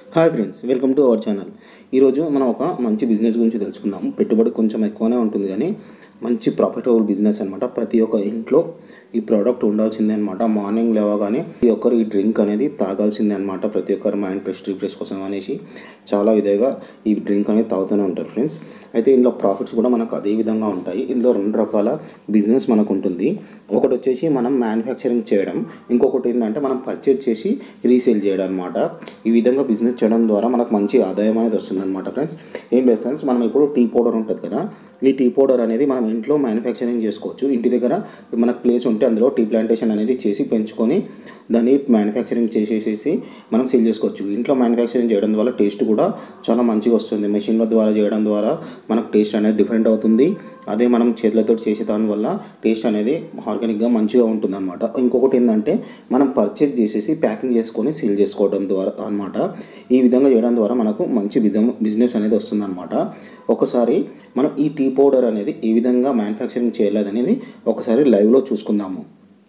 hi friends welcome to our channel ఈరోజు మనం ఒక మంచి బిజినెస్ గురించి తెలుసుకుందాం పెట్టుబడి కొంచెం ఎక్కువనే ఉంటుంది కానీ మంచి ప్రాఫిటబుల్ బిజినెస్ అనమాట ప్రతి ఒక్క ఇంట్లో ఈ ప్రోడక్ట్ ఉండాల్సిందే అనమాట మార్నింగ్ లేవగానే ప్రతి ఒక్కరు ఈ డ్రింక్ అనేది తాగాల్సిందే అనమాట ప్రతి ఒక్కరు మైండ్ ఫ్రెష్ రిఫ్రెష్ కోసం అనేసి చాలా విధంగా ఈ డ్రింక్ అనేది తాగుతూనే ఉంటారు ఫ్రెండ్స్ అయితే ఇందులో ప్రాఫిట్స్ కూడా మనకు అదే విధంగా ఉంటాయి ఇందులో రెండు రకాల బిజినెస్ మనకు ఉంటుంది ఒకటి వచ్చేసి మనం మ్యానుఫ్యాక్చరింగ్ చేయడం ఇంకొకటి ఏంటంటే మనం పర్చేజ్ చేసి రీసేల్ చేయడం అనమాట ఈ విధంగా బిజినెస్ చేయడం ద్వారా మనకు మంచి ఆదాయం అనేది వస్తుంది అనమాట ఫ్రెండ్స్ ఏం లేదు ఫ్రెండ్స్ మనం ఇప్పుడు టీ పౌడర్ ఉంటుంది కదా ఈ టీ పౌడర్ అనేది మనం ఇంట్లో మ్యానుఫ్యాక్చరింగ్ చేసుకోవచ్చు ఇంటి దగ్గర మనకు ప్లేస్ ఉంటే అందులో టీ ప్లాంటేషన్ అనేది చేసి పెంచుకొని దాన్ని మ్యానుఫ్యాక్చరింగ్ చేసేసేసి మనం సేల్ చేసుకోవచ్చు ఇంట్లో మ్యానుఫ్యాక్చరింగ్ చేయడం వల్ల టేస్ట్ కూడా చాలా మంచిగా వస్తుంది మెషిన్ల ద్వారా చేయడం ద్వారా మనకు టేస్ట్ అనేది డిఫరెంట్ అవుతుంది అదే మనం చేతులతో చేసే దానివల్ల టేస్ట్ అనేది ఆర్గానిక్గా మంచిగా ఉంటుంది అనమాట ఇంకొకటి ఏంటంటే మనం పర్చేజ్ చేసేసి ప్యాకింగ్ చేసుకొని సేల్ చేసుకోవడం ద్వారా అనమాట ఈ విధంగా చేయడం ద్వారా మనకు మంచి బిజినెస్ అనేది వస్తుంది అనమాట ఒకసారి మనం ఈ టీ పౌడర్ అనేది ఏ విధంగా మ్యానుఫ్యాక్చరింగ్ చేయలేదనేది ఒకసారి లైవ్లో చూసుకుందాము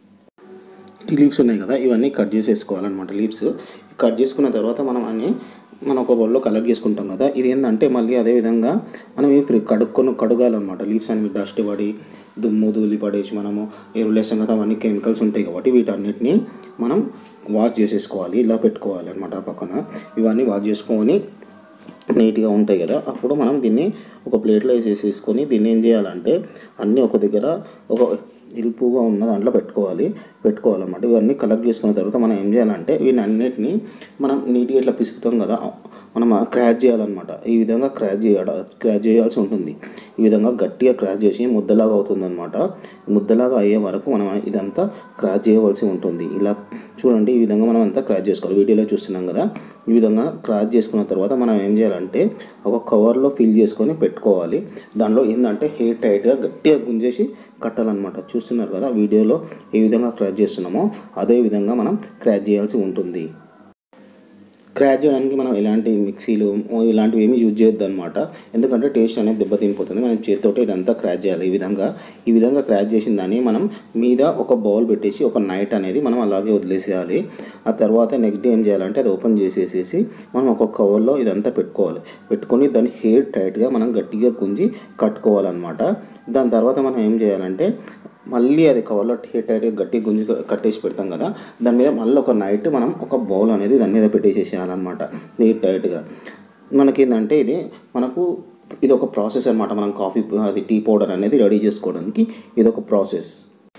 టీ లీవ్స్ ఉన్నాయి కదా ఇవన్నీ కట్ చేసేసుకోవాలన్నమాట లీవ్స్ కట్ చేసుకున్న తర్వాత మనం అన్ని మనం ఒక బౌల్లో కలెక్ట్ చేసుకుంటాం కదా ఇది ఏంటంటే మళ్ళీ అదే విధంగా మనం ఈ ఫ్రీ కడుక్కొని కడగాలన్నమాట లీవ్స్ అన్ని డస్ట్ పడి దుమ్ము ధూళి పడేసి మనము ఎరువులు వేసాం కదా అవన్నీ కెమికల్స్ ఉంటాయి కాబట్టి వీటన్నిటిని మనం వాష్ చేసేసుకోవాలి ఇలా పెట్టుకోవాలి అనమాట పక్కన ఇవన్నీ వాష్ చేసుకొని నీట్గా ఉంటాయి కదా అప్పుడు మనం దీన్ని ఒక ప్లేట్లో వేసేసేసుకొని దీన్ని ఏం చేయాలంటే అన్నీ ఒక దగ్గర ఒక ఇరుపుగా ఉన్న దాంట్లో పెట్టుకోవాలి పెట్టుకోవాలన్నమాట ఇవన్నీ కలెక్ట్ చేసుకున్న తర్వాత మనం ఏం చేయాలంటే వీని అన్నిటిని మనం నీట్గా ఇట్లా పిసుకుతాం కదా మనం క్రాచ్ చేయాలన్నమాట ఈ విధంగా క్రాచ్ చేయాలి క్రాచ్ చేయాల్సి ఉంటుంది ఈ విధంగా గట్టిగా క్రాచ్ చేసి ముద్దలాగా అవుతుందన్నమాట ముద్దలాగా అయ్యే వరకు మనం ఇదంతా క్రాచ్ చేయవలసి ఉంటుంది ఇలా చూడండి ఈ విధంగా మనం అంతా క్రాచ్ చేసుకోవాలి వీడియోలో చూస్తున్నాం కదా ఈ విధంగా క్రాచ్ చేసుకున్న తర్వాత మనం ఏం చేయాలంటే ఒక కవర్లో ఫిల్ చేసుకొని పెట్టుకోవాలి దానిలో ఏంటంటే హెయిర్ టైట్గా గట్టిగా గుంజేసి కట్టాలన్నమాట చూస్తున్నారు కదా వీడియోలో ఏ విధంగా క్రాచ్ చేస్తున్నామో అదే విధంగా మనం క్రాచ్ చేయాల్సి ఉంటుంది క్రాచ్ చేయడానికి మనం ఎలాంటి మిక్సీలు ఇలాంటివి ఏమి యూజ్ చేయొద్దు అనమాట ఎందుకంటే టేస్ట్ అనేది దెబ్బతినిపోతుంది మనం చేతితోటి ఇదంతా క్రాచ్ చేయాలి ఈ విధంగా ఈ విధంగా క్రాచ్ చేసిన దాన్ని మనం మీద ఒక బౌల్ పెట్టేసి ఒక నైట్ అనేది మనం అలాగే వదిలేసేయాలి ఆ తర్వాత నెక్స్ట్ డే ఏం చేయాలంటే అది ఓపెన్ చేసేసేసి మనం ఒక కవర్లో ఇదంతా పెట్టుకోవాలి పెట్టుకొని దాన్ని హెయిర్ టైట్గా మనం గట్టిగా గుంజి కట్టుకోవాలన్నమాట దాని తర్వాత మనం ఏం చేయాలంటే మళ్ళీ అది కవర్లో టైట్గా గట్టి గుంజి కట్టేసి పెడతాం కదా దాని మీద మళ్ళీ ఒక నైట్ మనం ఒక బౌల్ అనేది దాని మీద పెట్టేసేసేయాలన్నమాట నీట్ టైట్గా మనకి ఏంటంటే ఇది మనకు ఇది ఒక ప్రాసెస్ అనమాట మనం కాఫీ అది టీ పౌడర్ అనేది రెడీ చేసుకోవడానికి ఇది ఒక ప్రాసెస్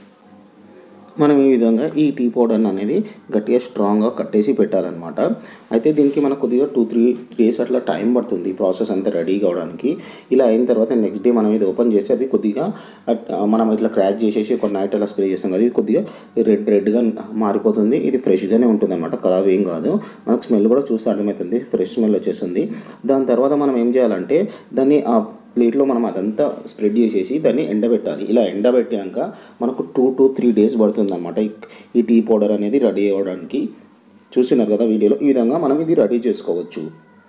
మనం ఈ విధంగా ఈ టీ పౌడర్ అనేది గట్టిగా స్ట్రాంగ్గా కట్టేసి పెట్టాలన్నమాట అయితే దీనికి మనకు కొద్దిగా టూ త్రీ డేస్ అట్లా టైం పడుతుంది ఈ ప్రాసెస్ అంతా రెడీ కావడానికి ఇలా అయిన తర్వాత నెక్స్ట్ డే మనం ఇది ఓపెన్ చేసి అది కొద్దిగా మనం ఇట్లా క్రాచ్ చేసేసి ఒక నైట్ అలా స్ప్రే చేస్తాం కదా ఇది కొద్దిగా రెడ్ రెడ్గా మారిపోతుంది ఇది ఫ్రెష్గానే ఉంటుంది అనమాట ఖరాబ్ ఏం కాదు మనకు స్మెల్ కూడా చూస్తే అర్థమవుతుంది ఫ్రెష్ స్మెల్ వచ్చేస్తుంది దాని తర్వాత మనం ఏం చేయాలంటే దాన్ని ఆ ప్లేట్లో మనం అదంతా స్ప్రెడ్ చేసేసి దాన్ని ఎండబెట్టాలి ఇలా ఎండబెట్టాక మనకు టూ టు త్రీ డేస్ పడుతుంది అనమాట ఈ టీ పౌడర్ అనేది రెడీ అవ్వడానికి చూస్తున్నారు కదా వీడియోలో ఈ విధంగా మనం ఇది రెడీ చేసుకోవచ్చు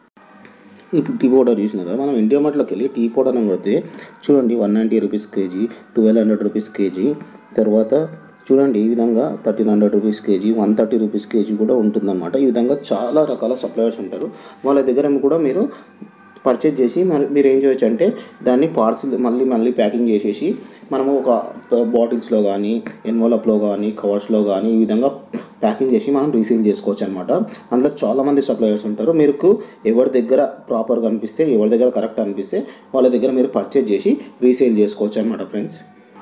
ఇప్పుడు టీ పౌడర్ చూసినారు కదా మనం ఇండియా మార్ట్లోకి వెళ్ళి టీ పౌడర్ అని కొడితే చూడండి one ninety rupees KG twelve hundred rupees KG తర్వాత చూడండి ఈ విధంగా thirteen hundred rupees KG one thirty rupees KG కూడా ఉంటుందన్నమాట ఈ విధంగా చాలా రకాల సప్లయర్స్ ఉంటారు వాళ్ళ దగ్గర కూడా మీరు పర్చేజ్ చేసి మరి మీరు ఏం చేయొచ్చు అంటే దాన్ని పార్సిల్ మళ్ళీ మళ్ళీ ప్యాకింగ్ చేసేసి మనము ఒక బాటిల్స్లో కానీ ఎన్వలప్లో కానీ కవర్స్లో కానీ ఈ విధంగా ప్యాకింగ్ చేసి మనం రీసేల్ చేసుకోవచ్చు అనమాట అందులో చాలామంది సప్లయర్స్ ఉంటారు మీకు ఎవరి దగ్గర ప్రాపర్గా అనిపిస్తే ఎవరి దగ్గర కరెక్ట్ అనిపిస్తే వాళ్ళ దగ్గర మీరు పర్చేజ్ చేసి రీసేల్ చేసుకోవచ్చు అనమాట ఫ్రెండ్స్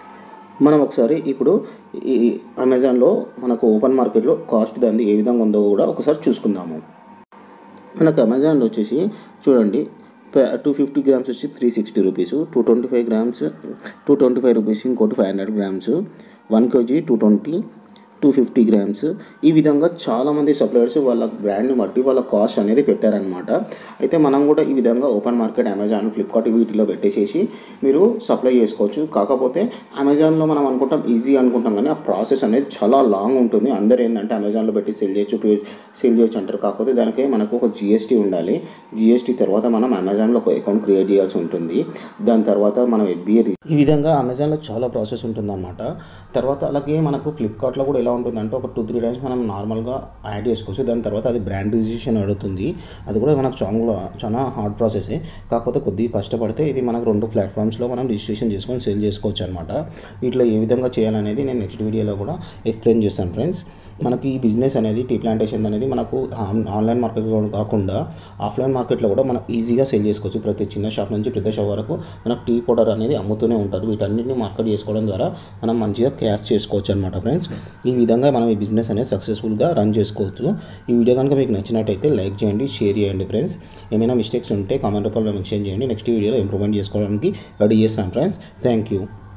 మనం ఒకసారి ఇప్పుడు ఈ అమెజాన్లో మనకు ఓపెన్ మార్కెట్లో కాస్ట్ దాన్ని ఏ విధంగా ఉందో కూడా ఒకసారి చూసుకుందాము మనకు అమెజాన్లో వచ్చేసి చూడండి టూ ఫిఫ్టీ గ్రామ్స్ వచ్చి three sixty rupees two twenty five grams two twenty five rupees ఇంకోటి five hundred grams one KG two twenty two fifty grams ఈ విధంగా చాలామంది సప్లయర్స్ వాళ్ళ బ్రాండ్ని బట్టి వాళ్ళ కాస్ట్ అనేది పెట్టారనమాట అయితే మనం కూడా ఈ విధంగా ఓపెన్ మార్కెట్ అమెజాన్ ఫ్లిప్కార్ట్ వీటిలో పెట్టేసేసి మీరు సప్లై చేసుకోవచ్చు కాకపోతే అమెజాన్లో మనం అనుకుంటాం ఈజీ అనుకుంటాం కానీ ఆ ప్రాసెస్ అనేది చాలా లాంగ్ ఉంటుంది అందరూ ఏంటంటే అమెజాన్లో పెట్టి సెల్ చేయొచ్చు సెల్ చేయొచ్చు అంటారు కాకపోతే దానికి మనకు ఒక జిఎస్టీ ఉండాలి జిఎస్టీ తర్వాత మనం అమెజాన్లో ఒక అకౌంట్ క్రియేట్ చేయాల్సి ఉంటుంది దాని తర్వాత మనం ఎఫ్బిఐ ఈ విధంగా అమెజాన్లో చాలా ప్రాసెస్ ఉంటుందన్నమాట తర్వాత అలాగే మనకు ఫ్లిప్కార్ట్లో కూడా ఎలా ఎలా ఉంటుందంటే ఒక టూ త్రీ టైమ్స్ మనం నార్మల్గా యాడ్ చేసుకోవచ్చు దాని తర్వాత అది బ్రాండ్ రిజిస్ట్రేషన్ అడుగుతుంది అది కూడా మనకు చాలా చాలా హార్డ్ ప్రాసెసే కాకపోతే కొద్దిగా కష్టపడితే ఇది మనకు రెండు ప్లాట్ఫామ్స్లో మనం రిజిస్ట్రేషన్ చేసుకొని సేల్ చేసుకోవచ్చు అనమాట వీటిలో ఏ విధంగా చేయాలనేది నేను నెక్స్ట్ వీడియోలో కూడా ఎక్స్ప్లెయిన్ చేస్తాను ఫ్రెండ్స్ మనకి ఈ బిజినెస్ అనేది టీ ప్లాంటేషన్ అనేది మనకు ఆన్- ఆన్లైన్ మార్కెట్ కాకుండా ఆఫ్లైన్ మార్కెట్లో కూడా మనం ఈజీగా సేల్ చేసుకోవచ్చు ప్రతి చిన్న షాప్ నుంచి పెద్ద షాప్ వరకు మనకు టీ పౌడర్ అనేది అమ్ముతూనే ఉంటారు వీటన్నిటిని మార్కెట్ చేసుకోవడం ద్వారా మనం మంచిగా క్యాష్ చేసుకోవచ్చు అనమాట ఫ్రెండ్స్ ఈ విధంగా మనం ఈ బిజినెస్ అనేది సక్సెస్ఫుల్గా రన్ చేసుకోవచ్చు ఈ వీడియో కనుక మీకు నచ్చినట్టయితే లైక్ చేయండి షేర్ చేయండి ఫ్రెండ్స్ ఏమైనా మిస్టేక్స్ ఉంటే కామెంట్ రూపంలో మెన్షన్ చేయండి నెక్స్ట్ వీడియోలో ఇంప్రూవ్మెంట్ చేసుకోవడానికి రెడీ చేస్తాను ఫ్రెండ్స్ థ్యాంక్ యూ